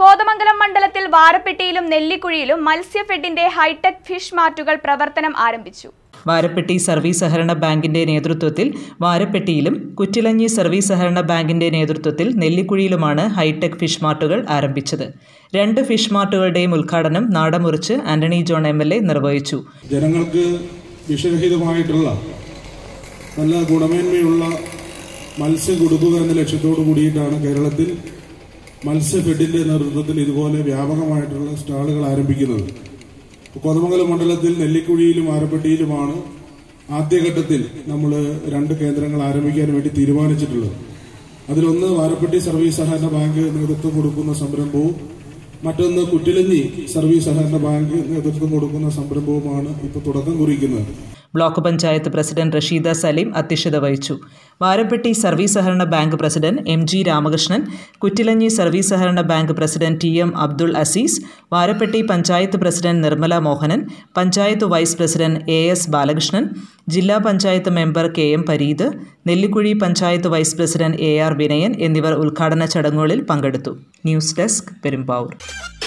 കോതമംഗലം മണ്ഡലത്തിൽ വാരപ്പെട്ടിയിലും നെല്ലിക്കുഴിയിലും മത്സ്യഫെഡിന്റെ hi tech fish മാർട്ടുകൾ പ്രവർത്തനം ആരംഭിച്ചു വാരപ്പെട്ടി സർവീസ് സഹകരണ ബാങ്കിന്റെ നേതൃത്വത്തിൽ വാരപ്പെട്ടിയിലും കുറ്റിലഞ്ഞി സർവീസ് സഹകരണ ബാങ്കിന്റെ നേതൃത്വത്തിൽ നെല്ലിക്കുഴിയിലുമാണ് ഹൈടെക് ഫിഷ് മാർട്ടുകൾ ആരംഭിച്ചത് രണ്ട് ഫിഷ് മാർട്ടുകളുടെയും ഉദ്ഘാടനം നാടമുറിച്ച് Antony John M L A നിർവഹിച്ചു ജനങ്ങൾക്ക് വിഷരഹിതമായിട്ടുള്ള നല്ല ഗുണമേന്മയുള്ള മത്സ്യം കൊടുക്കുക എന്ന ലക്ഷ്യത്തോടു കൂടിയിട്ടാണ് കേരളത്തിൽ മത്സ്യഫെഡിന്റെ നേതൃത്വത്തിൽ ഇതുപോലെ വ്യാപകമായിട്ടുള്ള സ്റ്റാളുകൾ ആരംഭിക്കുന്നത് കോതമംഗലം മണ്ഡലത്തിൽ നെല്ലിക്കുഴിയിലും ആരപ്പെട്ടിയിലുമാണ് ആദ്യഘട്ടത്തിൽ നമ്മൾ രണ്ട് കേന്ദ്രങ്ങൾ ആരംഭിക്കാൻ വേണ്ടി തീരുമാനിച്ചിട്ടുള്ളത് അതിലൊന്ന് വാരപ്പെട്ടി സർവീസ് സഹകരണ ബാങ്ക് നേതൃത്വം കൊടുക്കുന്ന സംരംഭവും മറ്റൊന്ന് കുറ്റിലഞ്ഞി സർവീസ് സഹകരണ ബാങ്ക് നേതൃത്വം കൊടുക്കുന്ന സംരംഭവുമാണ് ഇപ്പോൾ തുടക്കം കുറിക്കുന്നത് ബ്ലോക്ക് പഞ്ചായത്ത് പ്രസിഡന്റ് റഷീദ സലീം അധ്യക്ഷത വഹിച്ചു വാരപ്പെട്ടി സർവീസ് സഹകരണ bank president M G Ramakrishnan Kuttilanji service സഹകരണ bank president T M Abdul Azeez Varappetty panchayat president Nirmala Mohanan panchayat vice president A S Balakrishnan ജില്ലാ panchayat member K M Pareeth Nellikuzhi panchayat vice president A R Vinayan എന്നിവർ ഉദ്ഘാടന ചടങ്ങുകളിൽ പങ്കെടുത്തു ന്യൂസ് ഡെസ്ക് പെരുമ്പാവൂർ